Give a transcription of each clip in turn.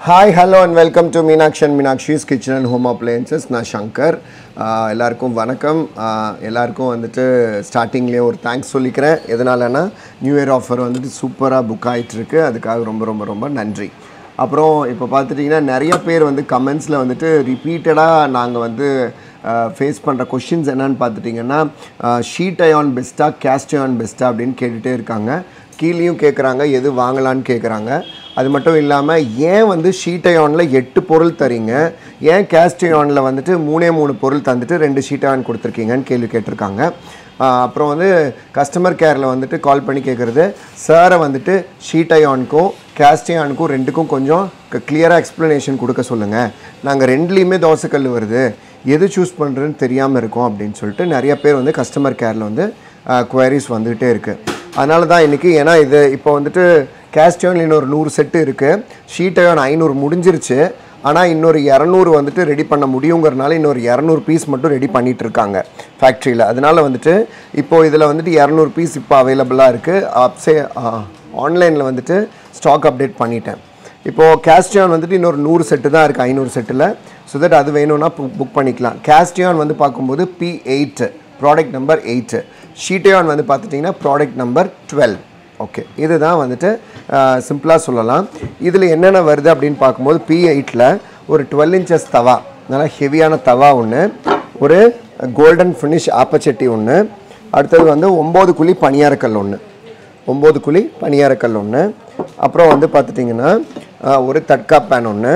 Hi hello and welcome to Meenakshi and Meenakshi's kitchen and home appliances நான் சங்கர் ஆஹ் எல்லாருக்கும் வணக்கம் ஆஹ் எல்லாருக்கும் வந்துட்டு ஸ்டார்டிங்லேயே ஒரு தேங்க்ஸ் சொல்லிக்கிறேன் எதனாலனா நியூ இயர் ஆஃபர் வந்துட்டு சூப்பராக புக் ஆகிட்டுருக்கு அதுக்காக ரொம்ப ரொம்ப ரொம்ப நன்றி அப்புறம் இப்போ பார்த்துட்டிங்கன்னா நிறைய பேர் வந்து கமெண்ட்ஸில் வந்துட்டு ரிப்பீட்டடாக நாங்கள் வந்து ஃபேஸ் பண்ணுற கொஷின்ஸ் என்னன்னு பார்த்துட்டிங்கன்னா ஷீட் அயான் பெஸ்ட்டா கேஸ்ட் அயான் பெஸ்ட்டா அப்படின்னு கேட்டுகிட்டே இருக்காங்க கீழேயும் கேட்குறாங்க எது வாங்கலான்னு கேட்குறாங்க அது மட்டும் இல்லாமல் ஏன் வந்து ஷீட் அயானில் எட்டு பொருள் தரீங்க ஏன் கேஸ்ட் அயானில் வந்துட்டு மூணே மூணு பொருள் தந்துட்டு ரெண்டு ஷீட் அயான் கொடுத்துருக்கீங்கன்னு கேள்வி கேட்டிருக்காங்க ஆஹ் அப்புறம் வந்து கஸ்டமர் கேரில் வந்துட்டு கால் பண்ணி கேட்குறது சாரை வந்துட்டு ஷீட் அயானுக்கும் கேஸ்ட் அயானுக்கும் ரெண்டுக்கும் கொஞ்சம் கிளியராக எக்ஸ்ப்ளனேஷன் கொடுக்க சொல்லுங்கள் நாங்கள் ரெண்டுலேயுமே தோசைக்கல் வருது எது சூஸ் பண்ணுறதுன்னு தெரியாமல் இருக்கோம் அப்படின்னு சொல்லிட்டு நிறைய பேர் வந்து கஸ்டமர் கேரில் வந்து குவரிஸ் வந்துகிட்டே இருக்குது அதனால தான் இன்றைக்கி ஏன்னா இது இப்போ வந்துட்டு கேஸ்ட் அயன் இன்னொரு நூறு செட்டு இருக்குது ஷீட் அயன் ஐநூறு முடிஞ்சிருச்சு ஆனால் இன்னொரு இரநூறு வந்துட்டு ரெடி பண்ண முடியுங்கிறனால இன்னொரு இரநூறு பீஸ் மட்டும் ரெடி பண்ணிட்டு இருக்காங்க ஃபேக்ட்ரியில் அதனால வந்துட்டு இப்போது இதில் வந்துட்டு இரநூறு பீஸ் இப்போ அவைலபிளாக இருக்குது அப்சே ஆன்லைனில் வந்துட்டு ஸ்டாக் அப்டேட் பண்ணிட்டேன் இப்போது கேஸ்டியான் வந்துட்டு இன்னொரு நூறு செட்டு தான் இருக்குது ஐநூறு செட்டில் ஸோ தட் அது வேணும்னா புக் பண்ணிக்கலாம் கேஸ்டியான் வந்து பார்க்கும்போது B eight product number eight sheet iron வந்து பார்த்துட்டிங்கன்னா ப்ராடக்ட் நம்பர் டுவெல் ஓகே இதுதான் வந்துட்டு சிம்பிளாக சொல்லலாம் இதில் என்னென்ன வருது அப்படின்னு பார்க்கும்போது பி எயிட்டில் ஒரு டுவெல் இன்ச்சஸ் தவா நல்லா ஹெவியான தவா ஒன்று ஒரு கோல்டன் ஃபினிஷ் ஆப்பச்சட்டி ஒன்று அடுத்தது வந்து ஒம்பது குழி பணியாரக்கல் ஒன்று ஒம்பது குழி பணியாரக்கல் ஒன்று அப்புறம் வந்து பார்த்துட்டிங்கன்னா ஒரு தட்கா பேன் ஒன்று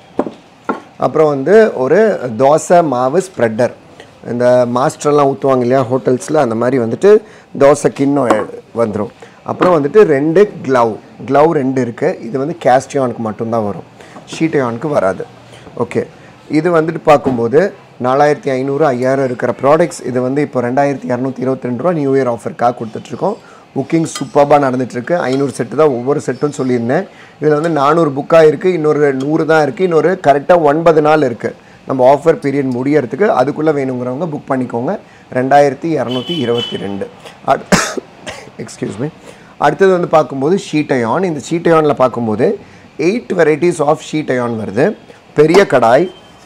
அப்புறம் வந்து ஒரு தோசை மாவு ஸ்ப்ரெட்டர் இந்த மாஸ்டர்லாம் ஊற்றுவாங்க இல்லையா ஹோட்டல்ஸில் அந்த மாதிரி வந்துட்டு தோசை கிண்ணம் வந்துடும் அப்புறம் வந்துட்டு ரெண்டு க்ளவ் க்ளவ் ரெண்டு இருக்குது இது வந்து கேஸ்டியானுக்கு மட்டும்தான் வரும் ஷீட்டயானுக்கு வராது ஓகே இது வந்துட்டு பார்க்கும்போது நாலாயிரத்தி ஐநூறு ஐயாயிரம் இருக்கிற ப்ராடக்ட்ஸ் இது வந்து இப்போ ரெண்டாயிரத்தி இரநூத்தி இருபத்தி ரெண்டு ரூபா நியூ இயர் ஆஃபருக்காக கொடுத்துட்ருக்கோம் புக்கிங் சூப்பராக நடந்துகிட்ருக்கு ஐநூறு செட்டு தான் ஒவ்வொரு செட்டும் சொல்லியிருந்தேன் இதில் வந்து நானூறு புக்காக இருக்குது இன்னொரு நூறு தான் இருக்குது இன்னொரு கரெக்டாக ஒன்பது நாள் இருக்குது நம்ம ஆஃபர் பீரியட் முடியறதுக்கு அதுக்குள்ளே வேணுங்கிறவங்க புக் பண்ணிக்கோங்க ரெண்டாயிரத்தி இரநூத்தி இருபத்தி ரெண்டு அட் எக்ஸ்கியூஸ் மீ அடுத்தது வந்து பார்க்கும்போது ஷீட் அயான் இந்த ஷீட் அயானில் பார்க்கும்போது eight varieties of sheet iron வருது பெரிய கடாய்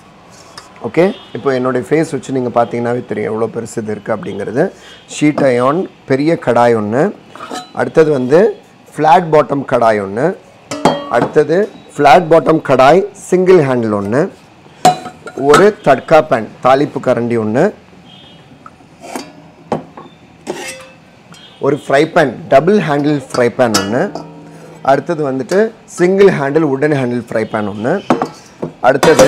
ஓகே இப்போ என்னுடைய ஃபேஸ் வச்சு நீங்கள் பார்த்தீங்கன்னாவே தெரியும் எவ்வளோ பெருசு இது இருக்குது அப்படிங்கிறது ஷீட் அயான் பெரிய கடாய் ஒன்று அடுத்தது வந்து ஃப்ளாட் பாட்டம் கடாய் ஒன்று அடுத்தது flat bottom kadai single handle ஒன்று ஒரு தட்கா பேன் தாளிப்பு கரண்டி ஒன்று ஒரு fry pan double handle fry pan ஒன்று அடுத்தது வந்துட்டு சிங்கிள் ஹேண்டில் உடன் ஹேண்டில் ஃப்ரை பேன் ஒன்று அடுத்தது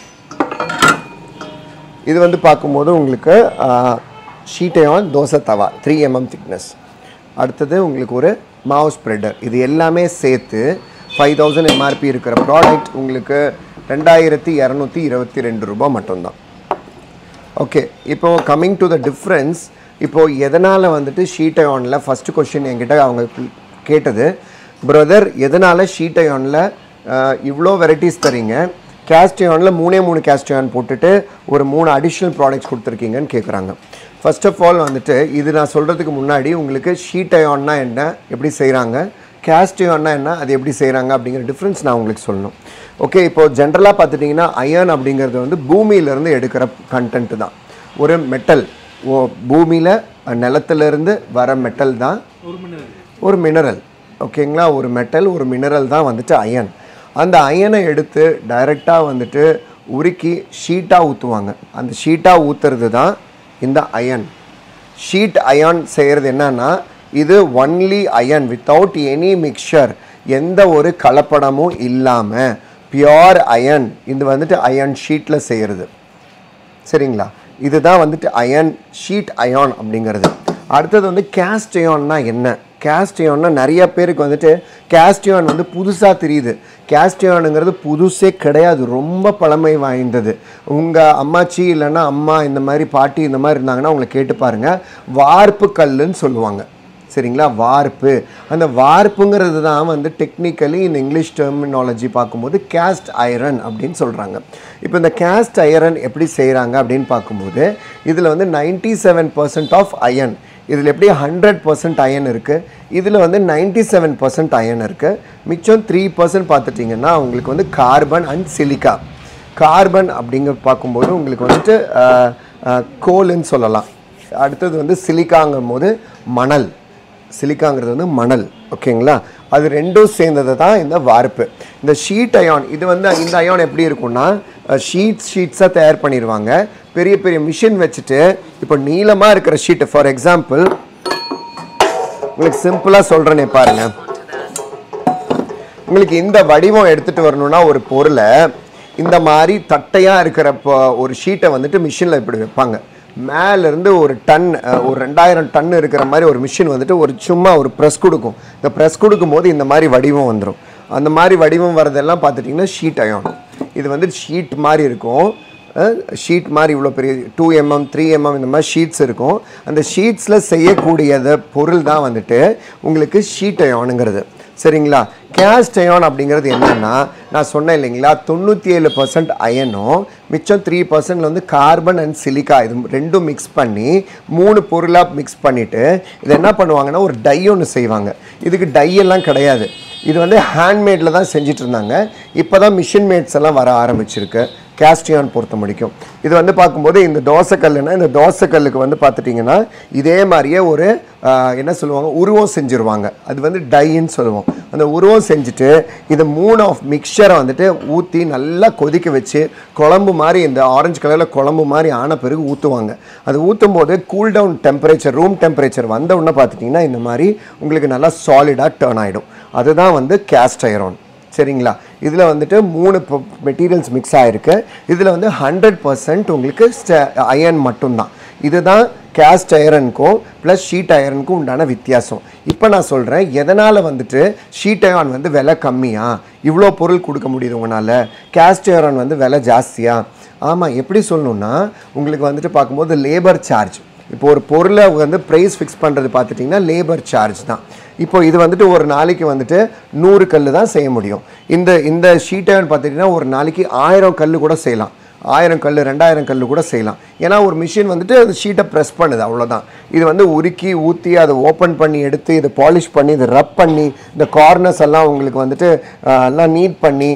இது வந்து பார்க்கும்போது உங்களுக்கு ஷீட்டையான் தோசை தவா த்ரீ எம்எம் திக்னஸ் அடுத்தது உங்களுக்கு ஒரு மாவு ஸ்ப்ரெடர் இது எல்லாமே சேர்த்து ஃபைவ் தௌசண்ட் எம்ஆர்பி இருக்கிற ப்ராடக்ட் உங்களுக்கு ரெண்டாயிரத்தி இரநூத்தி இருபத்தி ரெண்டு ரூபா மட்டும்தான் ஓகே இப்போ கம்மிங் டு த டிஃப்ரென்ஸ் இப்போது எதனால் வந்துட்டு ஷீட் அயானில் ஃபஸ்ட்டு கொஷின் என்கிட்ட அவங்க கேட்டது பிரதர் எதனால் ஷீட் அயானில் இவ்வளோ வெரைட்டிஸ் தரீங்க கேஸ்ட் அயானில் மூணே மூணு கேஸ்ட் அயான் போட்டுட்டு ஒரு மூணு அடிஷ்னல் ப்ராடக்ட்ஸ் கொடுத்துருக்கீங்கன்னு கேட்குறாங்க ஃபர்ஸ்ட் ஆஃப் ஆல் வந்துட்டு இது நான் சொல்கிறதுக்கு முன்னாடி உங்களுக்கு ஷீட் அயான்னா என்ன எப்படி செய்கிறாங்க கேஸ்ட் அயான்னா என்ன அது எப்படி செய்கிறாங்க அப்படிங்கிற டிஃப்ரென்ஸ் நான் உங்களுக்கு சொல்லணும் ஓகே இப்போ ஜென்ரலாக பார்த்துட்டிங்கன்னா அயன் அப்படிங்கிறது வந்து பூமியிலேருந்து எடுக்கிற கண்டென்ட் தான் ஒரு மெட்டல் ஓ பூமியில் நிலத்துலேருந்து வர மெட்டல் தான் ஒரு மினரல் ஓகேங்களா ஒரு மெட்டல் ஒரு மினரல் தான் வந்துட்டு அயன் அந்த அயனை எடுத்து டைரெக்டாக வந்துட்டு உருக்கி ஷீட்டாக ஊற்றுவாங்க அந்த ஷீட்டாக ஊற்றுறது தான் இந்த அயன் ஷீட் அயான் செய்கிறது என்னன்னா இது only iron without any mixture எந்த ஒரு கலப்படமும் இல்லாமல் பியோர் அயன் இது வந்துட்டு அயன் ஷீட்டில் செய்கிறது சரிங்களா இதுதான் வந்துட்டு அயன் ஷீட் அயான் அப்படிங்கிறது அடுத்தது வந்து கேஸ்ட் அயான்னா என்ன கேஸ்ட் அயான்னா நிறைய பேருக்கு வந்துட்டு கேஸ்ட் அயான் வந்து புதுசாக தெரியுது கேஸ்ட் அயானுங்கிறது புதுசே கிடையாது ரொம்ப பழமை வாய்ந்தது உங்கள் அம்மாச்சி இல்லைன்னா அம்மா இந்த மாதிரி பாட்டி இந்த மாதிரி இருந்தாங்கன்னா அவங்கள கேட்டு பாருங்கள் வார்ப்பு கல்லுன்னு சொல்லுவாங்க சரிங்களா வார்ப்பு அந்த வார்ப்புங்கிறது தான் வந்து டெக்னிக்கலி இந்த இங்கிலீஷ் டெர்மினாலஜி பார்க்கும்போது கேஸ்ட் ஐரன் அப்படின்னு சொல்கிறாங்க இப்போ இந்த கேஸ்ட் ஐரன் எப்படி செய்கிறாங்க அப்படின்னு பார்க்கும்போது இதில் வந்து ninety seven percent of iron இதில் எப்படி ஹண்ட்ரட் பர்சன்ட் அயன் இருக்குது இதில் வந்து நைன்டி செவன் பர்சன்ட் அயன் இருக்குது மிச்சம் த்ரீ பர்சன்ட் பார்த்துட்டிங்கன்னா உங்களுக்கு வந்து கார்பன் அண்ட் சிலிக்கா கார்பன் அப்படிங்க பார்க்கும்போது உங்களுக்கு வந்துட்டு கோல்னு சொல்லலாம் அடுத்தது வந்து சிலிக்காங்கும் போது மணல் சிலிக்காங்கிறது வந்து மணல் ஓகேங்களா அது ரெண்டும் சேர்ந்தது தான் இந்த வார்ப்பு இந்த ஷீட் அயான் இது வந்து இந்த அயான் எப்படி இருக்கும்னா ஷீட் ஷீட்ஸாக தயார் பண்ணிடுவாங்க பெரிய பெரிய மிஷின் வச்சுட்டு இப்போ நீளமாக இருக்கிற ஷீட்டு ஃபார் எக்ஸாம்பிள் உங்களுக்கு சிம்பிளாக சொல்கிறேனே பாருங்க உங்களுக்கு இந்த வடிவம் எடுத்துகிட்டு வரணும்னா ஒரு பொருளை இந்த மாதிரி தட்டையாக இருக்கிற பொ- ஒரு ஷீட்டை வந்துட்டு மிஷினில் இப்படி வைப்பாங்க மேலேருந்து ஒரு டன் அஹ், ஒரு ரெண்டாயிரம் டன் இருக்கிற மாதிரி ஒரு மிஷின் வந்துட்டு ஒரு சும்மா ஒரு ப்ரெஸ் கொடுக்கும் இந்த ப்ரெஸ் கொடுக்கும்போது இந்த மாதிரி வடிவம் வந்துடும் அந்த மாதிரி வடிவம் வரதெல்லாம் பார்த்துட்டிங்கன்னா ஷீட் அயான் இது வந்து ஷீட் மாதிரி இருக்கும் ஷீட் மாதிரி இவ்வளோ பெரிய டூ எம்எம் த்ரீ எம்எம் இந்த மாதிரி ஷீட்ஸ் இருக்கும் அந்த ஷீட்ஸில் செய்யக்கூடியத பொருள் தான் வந்துட்டு உங்களுக்கு ஷீட் அயானுங்கிறது சரிங்களா கேஸ்ட் அயான் அப்படிங்கிறது என்னன்னா நான் சொன்னேன் இல்லைங்களா தொண்ணூற்றி ஏழு பர்சன்ட் அயனும் மிச்சம் த்ரீ பர்சன்ட்ல வந்து கார்பன் அண்ட் சிலிக்கா இது ரெண்டும் மிக்ஸ் பண்ணி மூணு பொருளாக மிக்ஸ் பண்ணிவிட்டு இதை என்ன பண்ணுவாங்கன்னா ஒரு டை ஒன்று செய்வாங்க இதுக்கு டை எல்லாம் கிடையாது இது வந்து ஹேண்ட்மேடில் தான் செஞ்சுட்டு இருந்தாங்க இப்போ தான் மிஷின் மேட்ஸ் எல்லாம் வர ஆரம்பிச்சிருக்கு கேஸ்டியான் பொறுத்த முடிக்கும் இது வந்து பார்க்கும்போது இந்த தோசைக்கல்லுனா இந்த தோசைக்கல்லுக்கு வந்து பார்த்துட்டிங்கன்னா இதே மாதிரியே ஒரு ஆஹ், என்ன சொல்லுவாங்க உருவம் செஞ்சுருவாங்க அது வந்து டைன்னு சொல்லுவோம் அந்த உருவம் செஞ்சுட்டு இது மூணு ஆஃப் மிக்சரை வந்துட்டு ஊற்றி நல்லா கொதிக்க வச்சு குழம்பு மாதிரி இந்த ஆரஞ்சு கலரில் குழம்பு மாதிரி ஆன பிறகு ஊற்றுவாங்க அது ஊற்றும் போது cool down temperature room temperature வந்த உடனே பார்த்துட்டிங்கன்னா இந்த மாதிரி உங்களுக்கு நல்லா சாலிடாக டேர்ன் ஆகிடும் அதுதான் வந்து கேஸ்ட் ஐரோன் சரிங்களா இதில் வந்துட்டு மூணு மெட்டீரியல்ஸ் மிக்ஸ் ஆகிருக்கு இதில் வந்து ஹண்ட்ரட் பர்சன்ட் உங்களுக்கு அயன் மட்டும்தான் இதுதான் கேஸ்ட் அயரனுக்கும் ப்ளஸ் ஷீட் அயரனுக்கும் உண்டான வித்தியாசம் இப்போ நான் சொல்கிறேன் எதனால் வந்துட்டு ஷீட் அயர்ன் வந்து விலை கம்மியா இவ்வளோ பொருள் கொடுக்க முடியுது உங்களால் கேஸ்ட் அயர்ன் வந்து விலை ஜாஸ்தியா ஆமாம் எப்படி சொல்லணும்னா உங்களுக்கு வந்துட்டு பார்க்கும்போது லேபர் சார்ஜ் இப்போ ஒரு பொருளை வந்து ப்ரைஸ் ஃபிக்ஸ் பண்ணுறது பார்த்துட்டிங்கன்னா லேபர் சார்ஜ் தான் இப்போ இது வந்துட்டு ஒரு நாளைக்கு வந்துட்டு நூறு கல் தான் செய்ய முடியும் இந்த இந்த ஷீட்டை பார்த்துட்டிங்கன்னா ஒரு நாளைக்கு ஆயிரம் கல் கூட செய்யலாம் ஆயிரம் கல் ரெண்டாயிரம் கல் கூட செய்யலாம் ஏன்னா ஒரு மிஷின் வந்துட்டு அது ஷீட்டை ப்ரெஸ் பண்ணுது அவ்வளோதான் இது வந்து உருக்கி ஊற்றி அதை ஓப்பன் பண்ணி எடுத்து இதை பாலிஷ் பண்ணி இதை ரப் பண்ணி இந்த கார்னர்ஸ் எல்லாம் உங்களுக்கு வந்துட்டு ஆஹ், எல்லாம் நீட் பண்ணி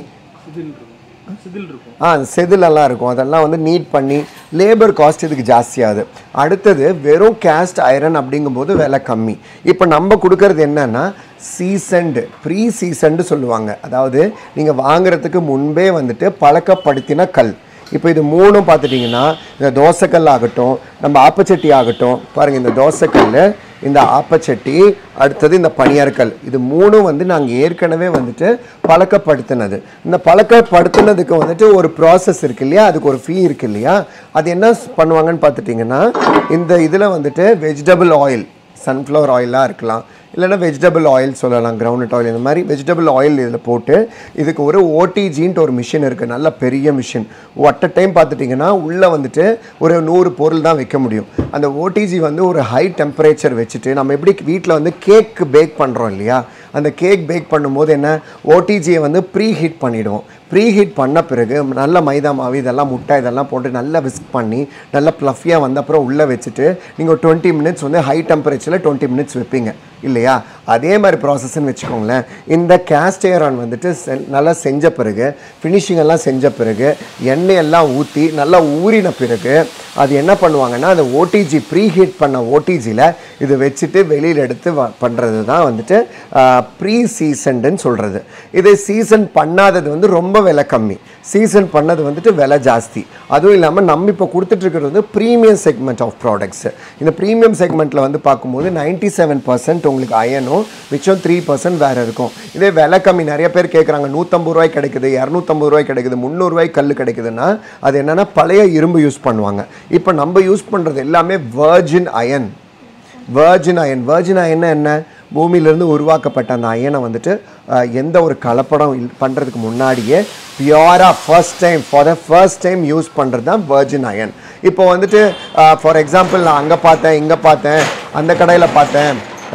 ஆ செதிலெல்லாம் இருக்கும் அதெல்லாம் வந்து நீட் பண்ணி லேபர் காஸ்ட் இதுக்கு ஜாஸ்தியாகுது அடுத்தது வெறும் கேஸ்ட் ஐரன் அப்படிங்கும்போது விலை கம்மி இப்போ நம்ம கொடுக்கறது என்னன்னா சீசன்டு ப்ரீ சீசன்டு சொல்லுவாங்க அதாவது நீங்கள் வாங்குறதுக்கு முன்பே வந்துட்டு பழக்கப்படுத்தின கல் இப்போ இது மூணும் பார்த்துட்டிங்கன்னா இந்த தோசைக்கல் ஆகட்டும் நம்ம ஆப்பச்சட்டி ஆகட்டும் பாருங்கள் இந்த தோசைக்கல் இந்த ஆப்பச்சட்டி அடுத்தது இந்த பனியாற்கல் இது மூணும் வந்து நாங்கள் ஏற்கனவே வந்துட்டு பழக்கப்படுத்தினது இந்த பழக்கப்படுத்தினதுக்கு வந்துட்டு ஒரு ப்ராசஸ் இருக்கு இல்லையா அதுக்கு ஒரு ஃபீ இருக்கு இல்லையா அது என்ன பண்ணுவாங்கன்னு பார்த்துட்டிங்கன்னா இந்த இதில் வந்துட்டு வெஜிடபிள் ஆயில் சன்ஃப்ளவர் ஆயிலாக இருக்கலாம் இல்லைன்னா வெஜிடபிள் ஆயில் சொல்லலாம் கிரவுண்ட் ஆயில் இந்த மாதிரி வெஜிடபிள் ஆயில் இதில் போட்டு இதுக்கு ஒரு ஓடிஜின்ட்டு ஒரு மிஷின் இருக்குது நல்ல பெரிய மிஷின் ஒட்ட டைம் பார்த்துட்டிங்கன்னா உள்ளே வந்துட்டு ஒரு நூறு பொருள் தான் வைக்க முடியும் அந்த ஓடிஜி வந்து ஒரு ஹை டெம்பரேச்சர் வச்சுட்டு நம்ம எப்படி வீட்டில் வந்து கேக் பேக் பண்ணுறோம் இல்லையா அந்த கேக் பேக் பண்ணும்போது என்ன ஓடிஜியை வந்து ப்ரீ ஹீட் பண்ணிவிடுவோம் ப்ரீ ஹீட் பண்ண பிறகு நல்ல மைதா மாவு இதெல்லாம் முட்டை இதெல்லாம் போட்டு நல்லா விஸ்க் பண்ணி நல்லா ப்ளஃபியாக வந்த அப்புறம் உள்ளே வச்சுட்டு நீங்கள் டுவெண்ட்டி மினிட்ஸ் வந்து ஹை டெம்பரேச்சரில் டுவெண்ட்டி மினிட்ஸ் வைப்பீங்க இல்லையா அதே மாதிரி ப்ராசஸ்ன்னு வச்சுக்கோங்களேன் இந்த கேஸ்ட் ஐரான் வந்துட்டு செ- நல்லா செஞ்ச பிறகு ஃபினிஷிங் எல்லாம் செஞ்ச பிறகு எண்ணெய் எல்லாம் ஊற்றி நல்லா ஊறின பிறகு அது என்ன பண்ணுவாங்கன்னா அந்த ஓடிஜி ப்ரீ ஹீட் பண்ண ஓடிஜியில் இது வச்சுட்டு வெளியில் எடுத்து வ பண்ணுறது தான் வந்துட்டு ப்ரீ சீசன்டுன்னு சொல்கிறது இது சீசன் பண்ணாதது வந்து ரொம்ப விலை கம்மி சீசன் பண்ணது வந்துட்டு விலை ஜாஸ்தி அதுவும் இல்லாமல் நம்ம இப்போ கொடுத்துட்ருக்கிறது வந்து ப்ரீமியம் செக்மெண்ட் ஆஃப் ப்ராடக்ட்ஸ் இந்த ப்ரீமியம் செக்மெண்ட்டில் வந்து பார்க்கும்போது நைன்ட்டி செவன் பர்சன்ட் உங்களுக்கு அயனும் மிச்சம் த்ரீ பர்சன்ட் வேறு இருக்கும் இதே விலை கம்மி நிறைய பேர் கேட்குறாங்க நூற்றம்பது ரூபாய் கிடைக்குது இரநூத்தம்பது ரூபாய் கிடைக்குது முந்நூறுரூவாய் கல் கிடைக்குதுன்னா அது என்னென்னா பழைய இரும்பு யூஸ் பண்ணுவாங்க இப்போ நம்ம யூஸ் பண்ணுறது எல்லாமே virgin iron virgin iron virgin iron என்ன பூமியிலேருந்து உருவாக்கப்பட்ட அந்த அயனை வந்துட்டு அஹ், எந்த ஒரு கலப்படம் இல் பண்ணுறதுக்கு முன்னாடியே பியூராக first time for the first time use பண்ணுறது தான் வர்ஜின் அயன் இப்போ வந்துட்டு ஃபார் எக்ஸாம்பிள் நான் அங்கே பார்த்தேன் இங்கே பார்த்தேன் அந்த கடையில் பார்த்தேன்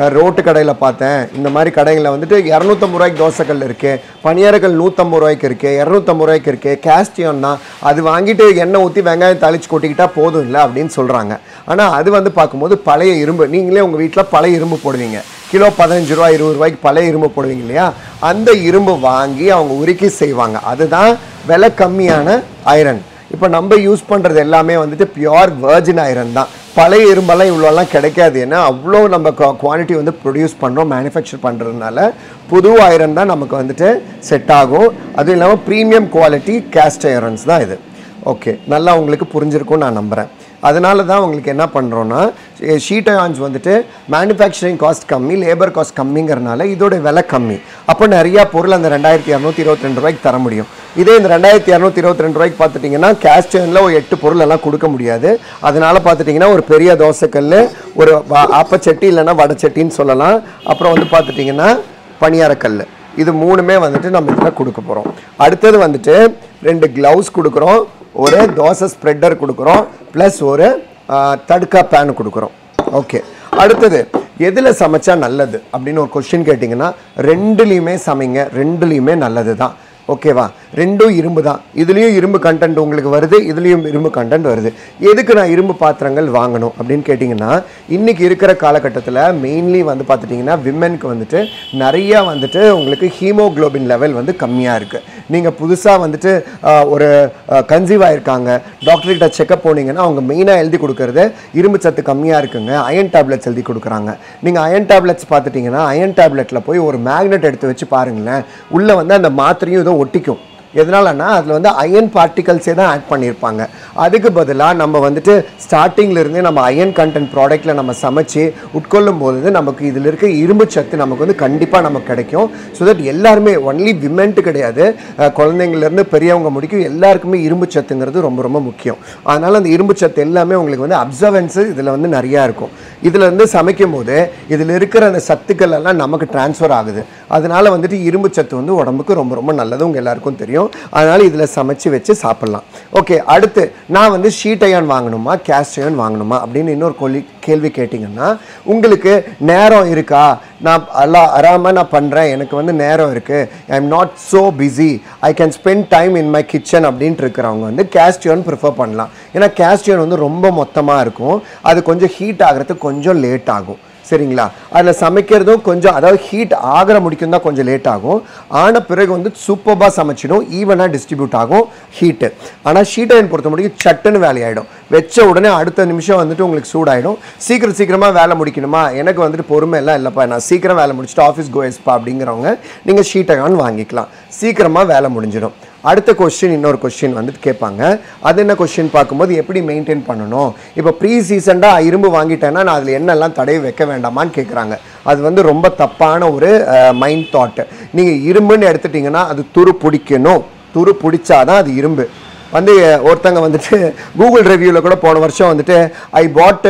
அஹ், ரோட்டு கடையில் பார்த்தேன் இந்த மாதிரி கடைகளில் வந்துட்டு இரநூத்தம்பது ரூபாய்க்கு தோசைக்கல் இருக்குது பனியாரக்கல் நூற்றம்பது ரூபாய்க்கு இருக்குது இரநூத்தம்பது ரூபாய்க்கு இருக்குது கேஸ்டியம்னா அது வாங்கிட்டு எண்ணெய் ஊற்றி வெங்காயம் தாளிச்சு கொட்டிக்கிட்டா போதும் இல்லை அப்படின்னு சொல்கிறாங்க ஆனால் அது வந்து பார்க்கும்போது பழைய இரும்பு நீங்களே உங்கள் வீட்டில் பழைய இரும்பு போடுவீங்க கிலோ பதினஞ்சு ரூபா இருபது ரூபாய்க்கு பழைய இரும்பு போடுவீங்க இல்லையா அந்த இரும்பு வாங்கி அவங்க உருக்கி செய்வாங்க அதுதான் விலை கம்மியான ஐரன் இப்போ நம்ம யூஸ் பண்ணுறது எல்லாமே வந்துட்டு பியோர் வெர்ஜின் ஐரன் தான் பழைய இரும்பெல்லாம் இவ்வளோலாம் கிடைக்காது ஏன்னா அவ்வளோ நம்ம குவான்டிட்டி வந்து ப்ரொடியூஸ் பண்ணுறோம் மேனுஃபேக்சர் பண்ணுறதுனால புது ஐரன் தான் நமக்கு வந்துட்டு செட் ஆகும் அதுவும் இல்லாமல் ப்ரீமியம் குவாலிட்டி கேஸ்ட் ஐரன்ஸ் தான் இது ஓகே நல்லா உங்களுக்கு புரிஞ்சிருக்கும்னு நான் நம்புகிறேன் அதனால தான் உங்களுக்கு என்ன பண்ணுறோன்னா ஷீட் அயான்ஸ் வந்துட்டு மேனுஃபேக்சரிங் காஸ்ட் கம்மி லேபர் காஸ்ட் கம்மிங்கிறனால இதோட விலை கம்மி அப்போ நிறையா பொருள் அந்த ரெண்டாயிரத்தி இரநூத்தி இருபத்தி ரெண்டு ரூபாய்க்கு தர முடியும் இதே இந்த ரெண்டாயிரத்தி இரநூத்தி இருபத்தி ரெண்டு ரூபாய்க்கு பார்த்துட்டிங்கன்னா கேஸ்ட் அயனில் ஒரு எட்டு பொருள் எல்லாம் கொடுக்க முடியாது அதனால பார்த்துட்டிங்கன்னா ஒரு பெரிய தோசைக்கல் ஒரு வ- ஆப்பச்சட்டி இல்லைன்னா வடைச்சட்டின்னு சொல்லலாம் அப்புறம் வந்து பார்த்துட்டிங்கன்னா பணியாரக்கல் இது மூணுமே வந்துட்டு நம்ம இதில் கொடுக்க போகிறோம் அடுத்தது வந்துட்டு ரெண்டு க்ளவுஸ் கொடுக்குறோம் ஒரு தோசை ஸ்ப்ரெட்டர் கொடுக்குறோம் ப்ளஸ் ஒரு ஆ, தடுக்கா பேன் கொடுக்குறோம் ஓகே அடுத்தது எதில் சமைச்சா நல்லது அப்படின்னு ஒரு கொஸ்டின் கேட்டிங்கன்னா ரெண்டுலேயுமே சமைங்க ரெண்டுலேயுமே நல்லது தான் ஓகேவா ரெண்டும் இரும்பு தான் இதுலேயும் இரும்பு கண்டென்ட் உங்களுக்கு வருது இதுலேயும் இரும்பு கண்டென்ட் வருது எதுக்கு நான் இரும்பு பாத்திரங்கள் வாங்கணும் அப்படின்னு கேட்டிங்கன்னா இன்றைக்கி இருக்கிற காலகட்டத்தில் மெயின்லி வந்து பார்த்துட்டிங்கன்னா விமென்க்கு வந்துட்டு நிறையா வந்துட்டு உங்களுக்கு ஹீமோகுளோபின் லெவல் வந்து கம்மியாக இருக்குது நீங்கள் புதுசாக வந்துட்டு ஆஹ், ஒரு கன்சீவ் ஆயிருக்காங்க டாக்டர்கிட்ட செக்கப் போனீங்கன்னா அவங்க மெயினாக எழுதி கொடுக்கறது இரும்பு சத்து கம்மியாக இருக்குங்க அயன் டேப்லெட்ஸ் எழுதி கொடுக்குறாங்க நீங்கள் அயன் டேப்லெட்ஸ் பார்த்துட்டிங்கன்னா அயன் டேப்லெட்டில் போய் ஒரு மேக்னெட் எடுத்து வச்சு பாருங்களேன் உள்ளே வந்து அந்த மாத்திரையும் இதுவும் ஒட்டிக்கும் எதனாலன்னா அதில் வந்து அயன் பார்ட்டிகல்ஸே தான் ஆட் பண்ணியிருப்பாங்க அதுக்கு பதிலாக நம்ம வந்துட்டு ஸ்டார்டிங்ல இருந்தே நம்ம அயன் கண்டென்ட் ப்ராடக்ட்டில் நம்ம சமைச்சு உட்கொள்ளும் போது நமக்கு இதில் இருக்க இரும்பு சத்து நமக்கு வந்து கண்டிப்பாக நமக்கு கிடைக்கும் ஸோ தட் எல்லாருமே ஒன்லி விமென்ட்டு கிடையாது அஹ், குழந்தைங்கள்லேருந்து பெரியவங்க முடிக்கும் எல்லாருக்குமே இரும்பு சத்துங்கிறது ரொம்ப ரொம்ப முக்கியம் அதனால் அந்த இரும்பு சத்து எல்லாமே உங்களுக்கு வந்து அப்சர்வன்ஸு இதில் வந்து நிறையா இருக்கும் இதில் இருந்து சமைக்கும் போது இதில் இருக்கிற அந்த சத்துக்கள் எல்லாம் நமக்கு ட்ரான்ஸ்ஃபர் ஆகுது அதனால வந்துட்டு இரும்பு சத்து வந்து உடம்புக்கு ரொம்ப ரொம்ப நல்லது உங்கள் எல்லாருக்கும் தெரியும் அதனால இதில் சமைச்சு வச்சு சாப்பிட்லாம் ஓகே அடுத்து நான் வந்து ஷீட் அயன் வாங்கணுமா கேஸ்ட் அயன் வாங்கணுமா அப்படின்னு இன்னொரு கொல்லி கேள்வி கேட்டிங்கன்னா உங்களுக்கு நேரம் இருக்கா நான் எல்லாம் அறாமல் நான் பண்ணுறேன் எனக்கு வந்து நேரம் இருக்குது I am not so busy I can spend time in my kitchen அப்படின்ட்டு இருக்கிறவங்க வந்து கேஸ்டியன் ப்ரிஃபர் பண்ணலாம் ஏன்னா கேஸ்டியன் வந்து ரொம்ப மொத்தமாக இருக்கும் அது கொஞ்சம் ஹீட் ஆகிறதுக்கு கொஞ்சம் லேட் ஆகும் சரிங்களா அதில் சமைக்கிறதும் கொஞ்சம் அதாவது ஹீட் ஆகிற முடிக்கும் தான் கொஞ்சம் லேட் ஆகும் ஆன பிறகு வந்து சூப்பராக சமைச்சிடும் ஈவனாக டிஸ்ட்ரிபியூட் ஆகும் ஹீட்டு ஆனால் ஷீட் அயன் பொறுத்த முடியும் சட்டுன்னு வேலையாயிடும் வச்ச உடனே அடுத்த நிமிஷம் வந்துட்டு உங்களுக்கு சூடாயிடும் சீக்கிரம் சீக்கிரமாக வேலை முடிக்கணுமா எனக்கு வந்துட்டு பொறுமை எல்லாம் இல்லைப்பா நான் சீக்கிரம் வேலை முடிச்சுட்டு ஆஃபீஸ் கோயஸ்பா அப்படிங்கிறவங்க நீங்கள் ஷீட் அயன் வாங்கிக்கலாம் சீக்கிரமாக வேலை முடிஞ்சிடும் அடுத்த கொஸ்டின் இன்னொரு கொஸ்டின் வந்துட்டு கேட்பாங்க அது என்ன கொஸ்டின் பார்க்கும்போது எப்படி மெயின்டைன் பண்ணணும் இப்போ ப்ரீ சீசண்டாக இரும்பு வாங்கிட்டேன்னா நான் அதில் என்னெல்லாம் தடவி வைக்க வேண்டாமான்னு கேட்குறாங்க அது வந்து ரொம்ப தப்பான ஒரு மைண்ட் தாட் நீங்கள் இரும்புன்னு எடுத்துட்டிங்கன்னா அது துரு பிடிக்கணும் துரு பிடிச்சாதான் அது இரும்பு வந்து ஒருத்தங்க வந்துட்டு கூகுள் ரிவ்யூவில் கூட போன வருஷம் வந்துட்டு I bought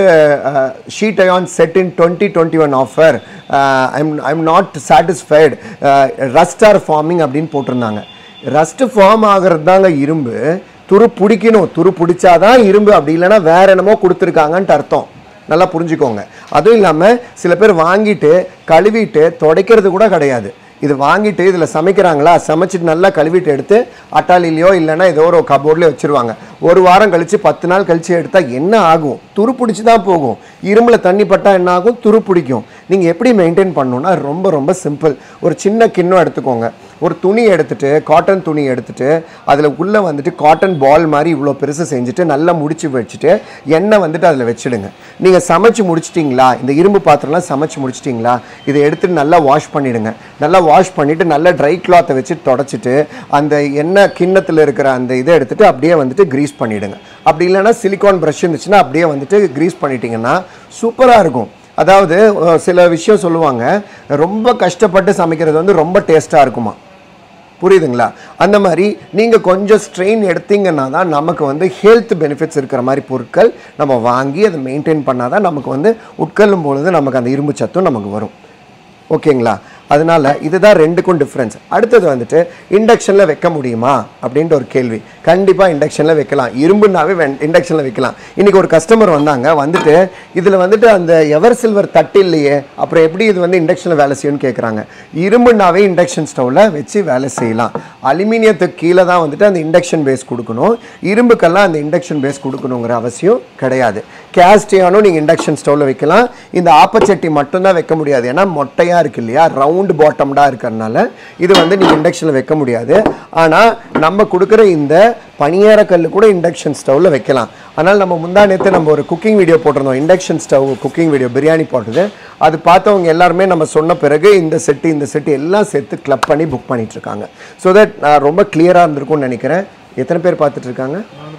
sheet iron set in twenty twenty one offer I'm I'm not satisfied rust are forming அப்படின்னு போட்டிருந்தாங்க ரஸ்ட் ஃபார்ம் ஆகிறது தாங்க இரும்பு துரு பிடிக்கணும் துரு பிடிச்சாதான் இரும்பு அப்படி இல்லைன்னா வேற என்னமோ கொடுத்துருக்காங்கன்ட்டு அர்த்தம் நல்லா புரிஞ்சுக்கோங்க அதுவும் இல்லாமல் சில பேர் வாங்கிட்டு கழுவிட்டு துடைக்கிறது கூட கிடையாது இது வாங்கிட்டு இதில் சமைக்கிறாங்களா சமைச்சிட்டு நல்லா கழுவிட்டு எடுத்து அட்டாலிலையோ இல்லைன்னா ஏதோ ஒரு கபோர்ட்லேயோ வச்சுருவாங்க ஒரு வாரம் கழித்து பத்து நாள் கழித்து எடுத்தால் என்ன ஆகும் துரு பிடிச்சி தான் போகும் இரும்பில் தண்ணி பட்டால் என்ன ஆகும் துரு பிடிக்கும் நீங்கள் எப்படி மெயின்டைன் பண்ணணும்னா ரொம்ப ரொம்ப சிம்பிள் ஒரு சின்ன கிண்ணம் எடுத்துக்கோங்க ஒரு துணி எடுத்துட்டு காட்டன் துணி எடுத்துட்டு அதில் உள்ளே வந்துட்டு காட்டன் பால் மாதிரி இவ்வளோ பெருசு செஞ்சுட்டு நல்லா முடிச்சு வச்சுட்டு எண்ணெய் வந்துட்டு அதில் வச்சிடுங்க நீங்கள் சமைச்சு முடிச்சிட்டிங்களா இந்த இரும்பு பாத்திரம்லாம் சமைச்சு முடிச்சிட்டிங்களா இதை எடுத்துட்டு நல்லா வாஷ் பண்ணிடுங்க நல்லா வாஷ் பண்ணிவிட்டு நல்லா ட்ரை கிளாத்தை வச்சு தொடச்சிட்டு அந்த எண்ணெய் கிண்ணத்தில் இருக்கிற அந்த இதை எடுத்துட்டு அப்படியே வந்துட்டு க்ரீஸ் பண்ணிவிடுங்க அப்படி இல்லைன்னா சிலிக்கான் ப்ரஷ் இருந்துச்சுன்னா அப்படியே வந்துட்டு க்ரீஸ் பண்ணிட்டீங்கன்னா சூப்பராக இருக்கும் அதாவது அஹ், சில விஷயம் சொல்லுவாங்க ரொம்ப கஷ்டப்பட்டு சமைக்கிறது வந்து ரொம்ப டேஸ்ட்டாக இருக்குமா புரியுதுங்களா அந்த மாதிரி நீங்கள் கொஞ்சம் ஸ்ட்ரெயின் எடுத்தீங்கன்னா தான் நமக்கு வந்து ஹெல்த் பெனிஃபிட்ஸ் இருக்கிற மாதிரி பொருட்கள் நம்ம வாங்கி அதை மெயின்டைன் பண்ணால் தான் நமக்கு வந்து உட்கொள்ளும் பொழுது நமக்கு அந்த இரும்பு சத்தும் நமக்கு வரும் ஓகேங்களா அதனால இதுதான் ரெண்டுக்கும் டிஃப்ரென்ஸ் அடுத்தது வந்துட்டு இண்டக்ஷனில் வைக்க முடியுமா அப்படின்ற ஒரு கேள்வி கண்டிப்பாக இண்டக்ஷனில் வைக்கலாம் இரும்புனாவே இண்டக்ஷனில் வைக்கலாம் இன்னைக்கு ஒரு கஸ்டமர் வந்தாங்க வந்துட்டு இதில் வந்துட்டு அந்த எவர் சில்வர் தட்டு இல்லையே அப்புறம் எப்படி இது வந்து இண்டக்ஷனில் வேலை செய்யும்னு கேட்குறாங்க இரும்புனாவே இண்டக்ஷன் ஸ்டவ்வில் வச்சு வேலை செய்யலாம் அலுமினியத்துக்கு கீழே தான் வந்துட்டு அந்த இண்டக்ஷன் பேஸ் கொடுக்கணும் இரும்புக்கெல்லாம் அந்த இண்டக்ஷன் பேஸ் கொடுக்கணுங்கிற அவசியம் கிடையாது கேஸ்டியானும் நீங்கள் இண்டக்ஷன் ஸ்டவ்வில் வைக்கலாம் இந்த ஆப்பச்சட்டி மட்டும்தான் வைக்க முடியாது ஏன்னா மொட்டையாக இருக்கு இல்லையா ரவுண்டு பாட்டம்டாக இருக்கிறதுனால இது வந்து நீங்கள் இண்டக்ஷனில் வைக்க முடியாது ஆனால் நம்ம கொடுக்குற இந்த பனியாரக்கல் கூட இண்டக்ஷன் ஸ்டவ்வில் வைக்கலாம் அதனால் நம்ம முந்தா நேற்று நம்ம ஒரு குக்கிங் வீடியோ போட்டிருந்தோம் induction stove cooking video biryani போட்டது அது பார்த்தவங்க எல்லாருமே நம்ம சொன்ன பிறகு இந்த செட்டு இந்த செட்டு எல்லாம் சேர்த்து கிளப் பண்ணி புக் பண்ணிட்டு இருக்காங்க ஸோ தட் நான் ரொம்ப கிளியராக இருந்திருக்கும்னு நினைக்கிறேன் எத்தனை பேர் பார்த்துட்டு இருக்காங்க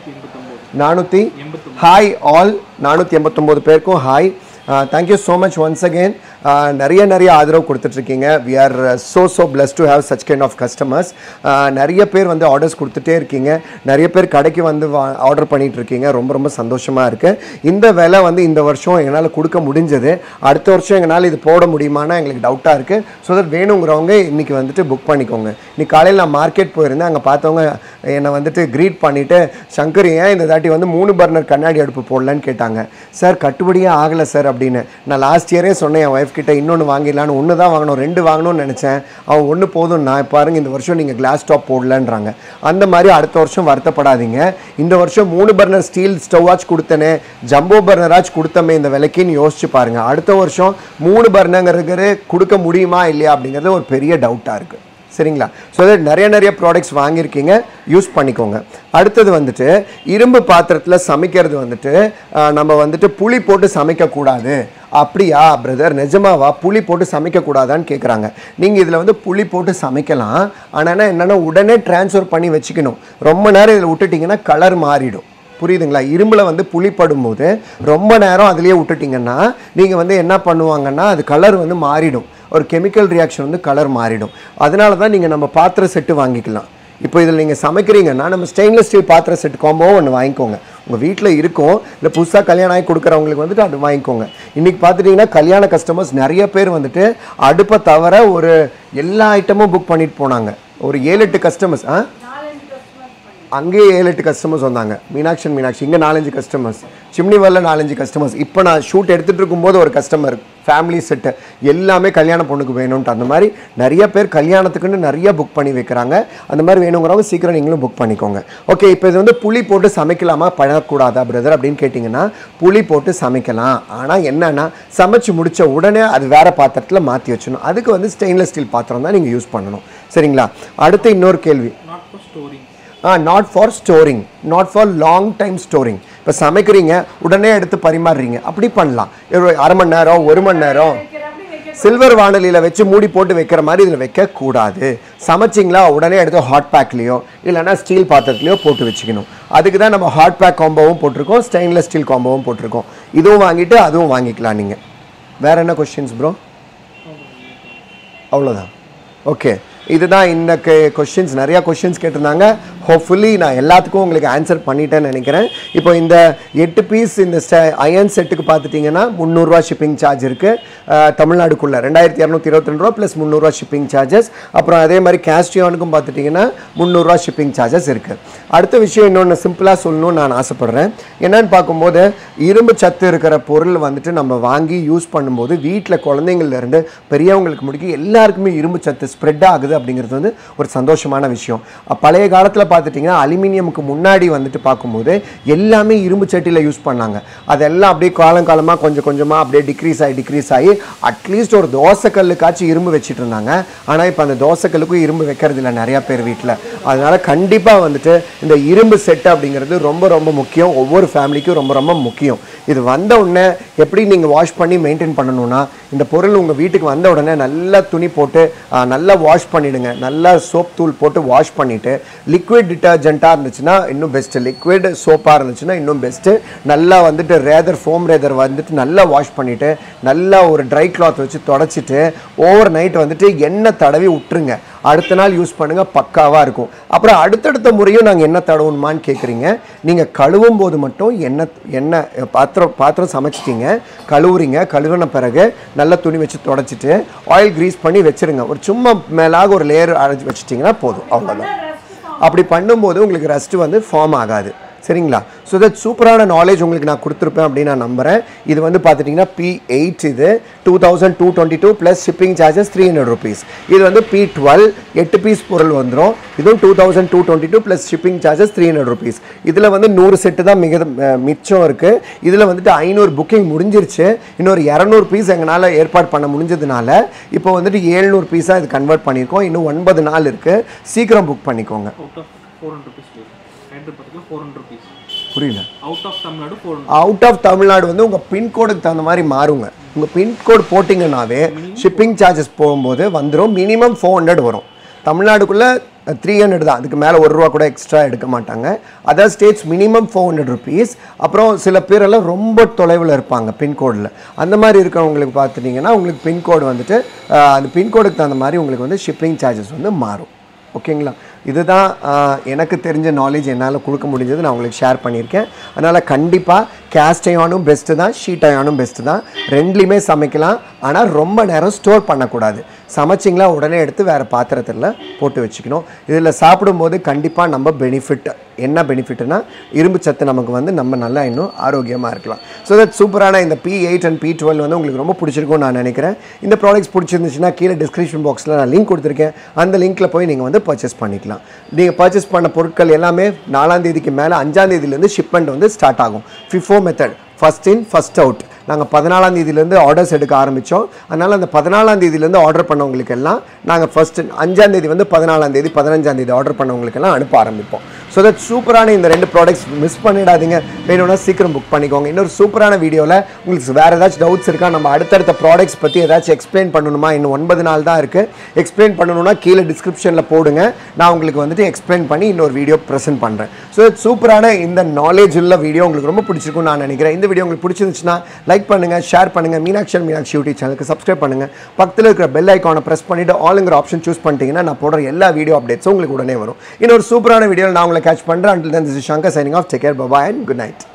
நானூற்றி ஹாய் ஆல் நானூற்றி எண்பத்தொம்போது பேருக்கும் hi thank you so much once again நிறைய நிறைய ஆதரவு கொடுத்துட்ருக்கீங்க we are so so blessed to have such kind of customers நிறைய பேர் வந்து ஆர்டர்ஸ் கொடுத்துட்டே இருக்கீங்க நிறைய பேர் கடைக்கு வந்து ஆர்டர் பண்ணிட்டு இருக்கீங்க ரொம்ப ரொம்ப சந்தோஷமாக இருக்குது இந்த விலை வந்து இந்த வருஷம் எங்களால் கொடுக்க முடிஞ்சது அடுத்த வருஷம் எங்களால் இது போட முடியுமானா எங்களுக்கு டவுட்டாக இருக்குது ஸோ தட் வேணுங்கிறவங்க இன்றைக்கி வந்துட்டு புக் பண்ணிக்கோங்க இன்னைக்கு காலையில் நான் மார்க்கெட் போயிருந்தேன் அங்கே பார்த்தவங்க என்னை வந்துட்டு க்ரீட் பண்ணிவிட்டு சங்கர் ஏன் இந்த தாட்டி வந்து மூணு பர்னர் கண்ணாடி அடுப்பு போடலன்னு கேட்டாங்க சார் கட்டுப்படியே ஆகலை சார் அப்படின்னு நான் லாஸ்ட் இயரே சொன்னேன் என் ஒய்ஃப் கிட்ட இன்னொன்று வாங்கிடலான்னு ஒன்று தான் வாங்கணும் ரெண்டு வாங்கணும்னு நினச்சேன் அவன் ஒன்று போதும் நான் பாருங்க இந்த வருஷம் நீங்கள் கிளாஸ் டாப் போடலன்றாங்க அந்த மாதிரி அடுத்த வருஷம் வருத்தப்படாதீங்க இந்த வருஷம் மூணு பர்னர் ஸ்டீல் ஸ்டவ்வாச்சு கொடுத்தனே ஜம்போ பர்னராச்சு கொடுத்தமே இந்த விலைக்குன்னு யோசிச்சு பாருங்க அடுத்த வருஷம் மூணு பர்னருங்கிறது கொடுக்க முடியுமா இல்லையா அப்படிங்கிறது ஒரு பெரிய டவுட்டாக இருக்குது சரிங்களா ஸோ தட் நிறைய நிறைய ப்ராடக்ட்ஸ் வாங்கியிருக்கீங்க யூஸ் பண்ணிக்கோங்க அடுத்தது வந்துட்டு இரும்பு பாத்திரத்தில் சமைக்கிறது வந்துட்டு ஆஹ், நம்ம வந்துட்டு புளி போட்டு சமைக்கக்கூடாது அப்படியா பிரதர் நிஜமாவா புளி போட்டு சமைக்கக்கூடாதான்னு கேட்குறாங்க நீங்கள் இதில் வந்து புளி போட்டு சமைக்கலாம் ஆனால் என்னென்னா உடனே ட்ரான்ஸ்ஃபர் பண்ணி வச்சுக்கணும் ரொம்ப நேரம் இதில் விட்டுட்டிங்கன்னா கலர் மாறிடும் புரியுதுங்களா இரும்பில் வந்து புளிப்படும் போது ரொம்ப நேரம் அதுலேயே விட்டுட்டிங்கன்னா நீங்கள் வந்து என்ன பண்ணுவாங்கன்னா அது கலர் வந்து மாறிடும் ஒரு கெமிக்கல் ரியாக்ஷன் வந்து கலர் மாறிடும் அதனால தான் நீங்கள் நம்ம பாத்திர செட்டு வாங்கிக்கலாம் இப்போ இதில் நீங்கள் சமைக்கிறீங்கன்னா நம்ம ஸ்டெயின்லெஸ் ஸ்டீல் பாத்திர செட் காம்போவும் ஒன்று வாங்கிக்கோங்க உங்கள் வீட்டில் இருக்கும் இல்லை புதுசாக கல்யாணம் ஆகி கொடுக்குறவங்களுக்கு வந்துட்டு அது வாங்கிக்கோங்க இன்றைக்கி பார்த்துட்டிங்கன்னா கல்யாண கஸ்டமர்ஸ் நிறைய பேர் வந்துட்டு அடுப்பை தவிர ஒரு எல்லா ஐட்டமும் புக் பண்ணிட்டு போனாங்க ஒரு ஏழு எட்டு கஸ்டமர்ஸ் ஆ அங்கேயே ஏழு எட்டு கஸ்டமர்ஸ் வந்தாங்க மீனாட்சி and மீனாட்சி இங்கே நாலஞ்சு கஸ்டமர்ஸ் சிம்னி வரல நாலஞ்சு கஸ்டமர்ஸ் இப்போ நான் ஷூட் எடுத்துகிட்டு இருக்கும்போது ஒரு கஸ்டமர் ஃபேமிலி செட்டு எல்லாமே கல்யாண பொண்ணுக்கு வேணும்ன்ட்டு அந்த மாதிரி நிறைய பேர் கல்யாணத்துக்குன்னு நிறைய புக் பண்ணி வைக்கிறாங்க அந்த மாதிரி வேணுங்கிறவங்க சீக்கிரம் நீங்களும் புக் பண்ணிக்கோங்க ஓகே இப்போ இது வந்து புளி போட்டு சமைக்கலாமா பண்ணக்கூடாதா பிரதர் அப்படின்னு கேட்டிங்கன்னா புளி போட்டு சமைக்கலாம் ஆனால் என்னன்னா சமைச்சு முடிச்ச உடனே அது வேற பாத்திரத்தில் மாற்றி வச்சிடணும் அதுக்கு வந்து ஸ்டெயின்லெஸ் ஸ்டீல் பாத்திரம் தான் நீங்கள் யூஸ் பண்ணணும் சரிங்களா அடுத்து இன்னொரு கேள்வி not for storing. Ah not for storing not for long time storing இப்போ சமைக்கிறீங்க உடனே எடுத்து பரிமாறுறீங்க அப்படி பண்ணலாம் ஒரு அரை மணி நேரம் ஒரு மணி நேரம் சில்வர் வானலியில் வச்சு மூடி போட்டு வைக்கிற மாதிரி இதில் வைக்கக்கூடாது சமைச்சிங்களா உடனே எடுத்து ஹாட் பேக்லேயோ இல்லைன்னா ஸ்டீல் பாத்திரத்துலையோ போட்டு வச்சுக்கணும் அதுக்கு தான் நம்ம ஹாட் பேக் காம்போவும் போட்டிருக்கோம் ஸ்டெயின்லெஸ் ஸ்டீல் காம்போவும் போட்டிருக்கோம் இதுவும் வாங்கிட்டு அதுவும் வாங்கிக்கலாம் நீங்கள் வேற என்ன கொஸ்டின்ஸ் ப்ரோ அவ்வளோதான் ஓகே இதுதான் இந்த கொஷின்ஸ் நிறையா கொஷின்ஸ் கேட்டிருந்தாங்க ஹோப்ஃபுல்லி நான் எல்லாத்துக்கும் உங்களுக்கு ஆன்சர் பண்ணிட்டேன்னு நினைக்கிறேன் இப்போ இந்த எட்டு பீஸ் இந்த அயன் செட்டுக்கு பார்த்துட்டிங்கன்னா முந்நூறுரூவா ஷிப்பிங் சார்ஜ் இருக்குது தமிழ்நாடுக்குள்ளே ரெண்டாயிரத்தி இரநூத்தி இருபத்தி ரூபா ப்ளஸ் முந்நூறுரூவா ஷிப்பிங் சார்ஜஸ் அப்புறம் அதே மாதிரி கேஸ்டியானுக்கும் பார்த்துட்டிங்கன்னா முந்நூறுரூவா ஷிப்பிங் சார்ஜஸ் இருக்குது அடுத்த விஷயம் இன்னொன்று சிம்பிளாக சொல்லணும்னு நான் ஆசைப்பட்றேன் என்னன்னு பார்க்கும்போது இரும்பு சத்து இருக்கிற பொருள் வந்துட்டு நம்ம வாங்கி யூஸ் பண்ணும்போது வீட்டில் குழந்தைங்கள்லேருந்து பெரியவங்களுக்கு முடிக்க எல்லாருக்குமே இரும்பு சத்து ஸ்ப்ரெட் ஆகுது அப்படிங்கிறது வந்து ஒரு சந்தோஷமான விஷயம் அஹ் பழைய காலத்தில் பார்த்துட்டிங்கன்னா அலுமினியமுக்கு முன்னாடி வந்துட்டு பார்க்கும்போது எல்லாமே இரும்பு சட்டியில் யூஸ் பண்ணாங்க அதெல்லாம் அப்படியே காலம் காலமாக கொஞ்சம் கொஞ்சமாக அப்படியே டிக்ரீஸ் ஆகி டிக்ரீஸ் ஆகி அட்லீஸ்ட் ஒரு தோசைக்கல்லுக்காச்சும் இரும்பு வச்சுட்டு இருந்தாங்க ஆனால் இப்போ அந்த தோசைக்கல்லுக்கும் இரும்பு வைக்கிறது இல்லை நிறையா பேர் வீட்டில் அதனால் கண்டிப்பாக வந்துட்டு இந்த இரும்பு செட் அப்படிங்கிறது ரொம்ப ரொம்ப முக்கியம் ஒவ்வொரு ஃபேமிலிக்கும் ரொம்ப ரொம்ப முக்கியம் இது வந்த உடனே எப்படி நீங்கள் வாஷ் பண்ணி மெயின்டைன் பண்ணணும்னா இந்த பொருள் உங்கள் வீட்டுக்கு வந்த உடனே நல்லா துணி போட்டு ஆ, நல்லா வாஷ் பண்ணிடுங்க நல்லா சோப் தூள் போட்டு வாஷ் பண்ணிவிட்டு லிக்விட் டிட்டர்ஜென்ட்டாக இருந்துச்சுன்னா இன்னும் பெஸ்ட்டு லிக்விட் சோப்பாக இருந்துச்சுன்னா இன்னும் பெஸ்ட்டு நல்லா வந்துட்டு ரேதர் ஃபோம் ரேதர் வந்துட்டு நல்லா வாஷ் பண்ணிவிட்டு நல்லா ஒரு ட்ரை கிளாத் வச்சு தொடச்சிட்டு ஓவர் நைட் வந்துட்டு எண்ணெய் தடவி விட்டுருங்க அடுத்த நாள் யூஸ் பண்ணுங்கள் பக்காவாக இருக்கும் அப்புறம் அடுத்தடுத்த முறையும் நாங்கள் என்ன தடவுமான்னு கேட்குறீங்க நீங்கள் கழுவும் போது மட்டும் எண்ணெய் எண்ணெய் பாத்திரம் பாத்திரம் சமைச்சிட்டீங்க கழுவுறீங்க கழுவின பிறகு நல்ல துணி வச்சு தொடச்சிட்டு ஆயில் க்ரீஸ் பண்ணி வச்சிருங்க ஒரு சும்மா மேலாக ஒரு லேயர் அரைச்சி வச்சிட்டிங்கன்னா போதும் அவ்வளோதான் அப்படி பண்ணும்போது உங்களுக்கு ரஸ்ட் வந்து ஃபார்ம் ஆகாது சரிங்களா ஸோ தட் சூப்பரான நாலேஜ் உங்களுக்கு நான் கொடுத்துருப்பேன் அப்படின்னு நான் நம்புகிறேன் இது வந்து பார்த்துட்டிங்கன்னா பி எயிட் இது two thousand two twenty two plus shipping charges three hundred rupees இது வந்து பி டுவெல் எட்டு பீஸ் பொருள் வந்துடும் இதுவும் two thousand two twenty two plus shipping charges three hundred rupees இதில் வந்து நூறு செட்டு தான் மிக அஹ், மிச்சம் இருக்குது இதில் வந்துட்டு ஐநூறு புக்கிங் முடிஞ்சிருச்சு இன்னொரு இரநூறு பீஸ் எங்களால் ஏற்பாடு பண்ண முடிஞ்சதுனால இப்போ வந்துட்டு ஏழ்நூறு பீஸாக இது கன்வெர்ட் பண்ணியிருக்கோம் இன்னும் ஒன்பது நாள் இருக்குது சீக்கிரம் புக் பண்ணிக்கோங்க out of four hundred rupees ஹைதராபாத்துக்கு ஃபோர் ஹண்ட்ரட் ருபீஸ் புரியல out of Tamil Nadu four hundred out of Tamil Nadu வந்து உங்கள் பின்கோடுக்கு தகுந்த மாதிரி மாறுங்க உங்கள் பின்கோடு போட்டிங்கன்னாவே ஷிப்பிங் சார்ஜஸ் போகும்போது வந்துடும் மினிமம் ஃபோர் ஹண்ட்ரட் வரும் தமிழ்நாடுக்குள்ளே த்ரீ ஹண்ட்ரட் தான் அதுக்கு மேலே ஒரு ரூபா கூட எக்ஸ்ட்ரா எடுக்க மாட்டாங்க other states minimum four hundred rupees அப்புறம் சில பேரெல்லாம் ரொம்ப தொலைவில் இருப்பாங்க பின்கோடில் அந்த மாதிரி இருக்கிறவங்களுக்கு பார்த்துட்டிங்கன்னா உங்களுக்கு பின்கோடு வந்துட்டு அஹ், அந்த பின்கோடுக்கு தகுந்த மாதிரி உங்களுக்கு வந்து ஷிப்பிங் சார்ஜஸ் வந்து மாறும் ஓகேங்களா இதுதான் ஆஹ், எனக்கு தெரிஞ்ச நாலேஜ் என்னால் கொடுக்க முடிஞ்சது நான் உங்களுக்கு ஷேர் பண்ணியிருக்கேன் அதனால் கண்டிப்பாக கேஸ்ட் அயானும் பெஸ்ட்டு தான் ஷீட் அயானும் பெஸ்ட்டு தான் ரெண்டுலேயுமே சமைக்கலாம் ஆனால் ரொம்ப நேரம் ஸ்டோர் பண்ணக்கூடாது சமைச்சிங்களா உடனே எடுத்து வேறு பாத்திரத்தில் போட்டு வச்சுக்கணும் இதில் சாப்பிடும்போது கண்டிப்பாக நம்ம பெனிஃபிட் என்ன பெனிஃபிட்னா இரும்பு சத்து நமக்கு வந்து நம்ம நல்லா இன்னும் ஆரோக்கியமாக இருக்கலாம் ஸோ தட் சூப்பரான இந்த B eight and B twelve வந்து உங்களுக்கு ரொம்ப பிடிச்சிருக்கும்னு நான் நினைக்கிறேன் இந்த ப்ராடக்ட்ஸ் பிடிச்சிருந்துச்சுன்னா கீழே டிஸ்கிரிப்ஷன் பாக்ஸில் நான் லிங்க் கொடுத்துருக்கேன் அந்த லிங்க்கில் போய் நீங்கள் வந்து பர்ச்சேஸ் பண்ணிக்கலாம் நீங்கள் பர்ச்சேஸ் பண்ண பொருட்கள் எல்லாமே நாலாம் தேதிக்கு மேலே அஞ்சாம் தேதியிலேருந்து ஷிப்மெண்ட் வந்து ஸ்டார்ட் ஆகும் FIFO method first in first out நாங்கள் பதினாலாம் தேதியிலேருந்து ஆர்டர்ஸ் எடுக்க ஆரம்பித்தோம் அதனால் அந்த பதினாலாம் தேதியிலேருந்து ஆர்டர் பண்ணவங்களுக்கு எல்லாம் நாங்கள் ஃபஸ்ட்டு அஞ்சாம் தேதி வந்து பதினாலாம் தேதி பதினஞ்சாம் தேதி ஆர்டர் பண்ணவங்களுக்கெல்லாம் அனுப்ப ஆரம்பிப்போம் ஸோ தட் சூப்பரான இந்த ரெண்டு ப்ராடக்ட்ஸ் மிஸ் பண்ணிடாதீங்க வேணும்னா சீக்கிரம் புக் பண்ணிக்கோங்க இன்னொரு சூப்பரான வீடியோவில் உங்களுக்கு வேறு ஏதாச்சும் டவுட்ஸ் இருக்கா நம்ம அடுத்தடுத்த ப்ராடக்ட்ஸ் பற்றி ஏதாச்சும் எக்ஸ்பிளைன் பண்ணணுமா இன்னும் ஒன்பது நாள் தான் இருக்குது எக்ஸ்பிளைன் பண்ணணும்னா கீழே டிஸ்கிரிப்ஷனில் போடுங்க நான் உங்களுக்கு வந்துட்டு எக்ஸ்பிளைன் பண்ணி இன்னொரு வீடியோ ப்ரெசென்ட் பண்ணுறேன் ஸோ சூப்பரான இந்த நாலேஜ் உள்ள வீடியோ உங்களுக்கு ரொம்ப பிடிச்சிருக்கும்னு நான் நினைக்கிறேன் இந்த வீடியோ உங்களுக்கு பிடிச்சிருந்துச்சுன்னா லைக் பண்ணுங்கள் ஷேர் பண்ணுங்கள் மீனாட்சி and மீனாட்சி யூடியூப் சேனலுக்கு சப்ஸ்கிரைப் பண்ணுங்கள் பக்கத்தில் இருக்கிற பெல் ஐக்கானை ப்ரெஸ் பண்ணிவிட்டு ஆளுங்கிற ஆப்ஷன் சூஸ் பண்ணிட்டீங்கன்னா நான் போடுற எல்லா வீடியோ அப்டேட்ஸும் உங்களுக்கு உடனே வரும் இன்னொரு சூப்பரான வீடியோவில் நான் உங்களை கேட்ச் பண்ணுறேன் until then this Shankar signing off take care bye bye and good night